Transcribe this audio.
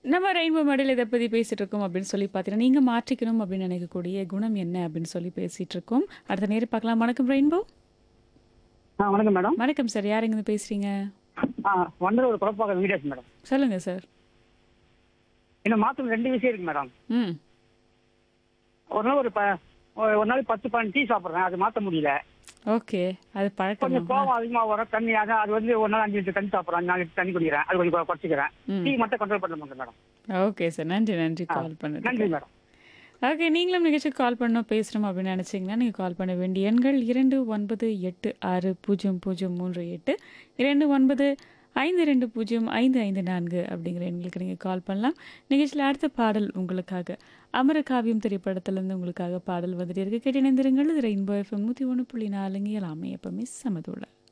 நம்ம rainbow model இதை பற்றி பேசிட்டு இருக்கோம் அப்படின்னு சொல்லி பார்த்தீங்கன்னா நீங்கள் மாற்றிக்கணும் அப்படின்னு நினைக்கக்கூடிய குணம் என்ன அப்படின்னு சொல்லி பேசிட்டு இருக்கோம் அடுத்த நேரம் பார்க்கலாம் வணக்கம் ரெயின்போ ஆ வணக்கம் மேடம் வணக்கம் சார் யார் இருந்து பேசுறீங்க ஆ வண்டர் ஒரு குழப்பாக வீடியோஸ் மேடம் சொல்லுங்க சார் இன்னும் மாற்றம் ரெண்டு விஷயம் இருக்கு மேடம் ம் ஒரு நாள் ஒரு ப ஒரு ஒரு நாள் பத்து பன்னெண்டு டீ சாப்பிட்றேன் அது மாற்ற முடியல ஓகே அது கொஞ்சம் பழக்கம் கோவம் அதிகமாக வரும் தண்ணி அது அது வந்து ஒரு நாள் அஞ்சு லிட்டர் தண்ணி சாப்பிட்றேன் அஞ்சு நாலு லிட்டர் தண்ணி குடிக்கிறேன் அது கொஞ்சம் குறைச்சிக்கிறேன் ம் டீ மட்டும் கண்ட்ரோல் பண்ண முடியும் மேடம் ஓகே சார் நன்றி நன்றி கால் பண்ணது நன்றி மேடம் ஓகே நீங்களும் நிகழ்ச்சி கால் பண்ணோம் பேசுகிறோம் அப்படின்னு நினச்சிங்கன்னா நீங்கள் கால் பண்ண வேண்டிய எண்கள் இரண்டு ஒன்பது எட்டு ஆறு பூஜ்ஜியம் பூஜ்ஜியம் மூன்று எட்டு இரண்டு ஒன்பது ஐந்து ரெண்டு பூஜ்ஜியம் ஐந்து ஐந்து நான்கு அப்படிங்கிற எண்களுக்கு நீங்கள் கால் பண்ணலாம் நிகழ்ச்சியில் அடுத்த பாடல் உங்களுக்காக அமர காவியம் திரைப்படத்திலேருந்து உங்களுக்காக பாடல் வந்துட்டு இருக்கு கேட்டு இணைந்திருங்கள் இது ரெயின்போ எஃப்எம் நூற்றி ஒன்று புள்ளி நாலுங்க எல்லாமே எப்பவுமே சமதுள்ள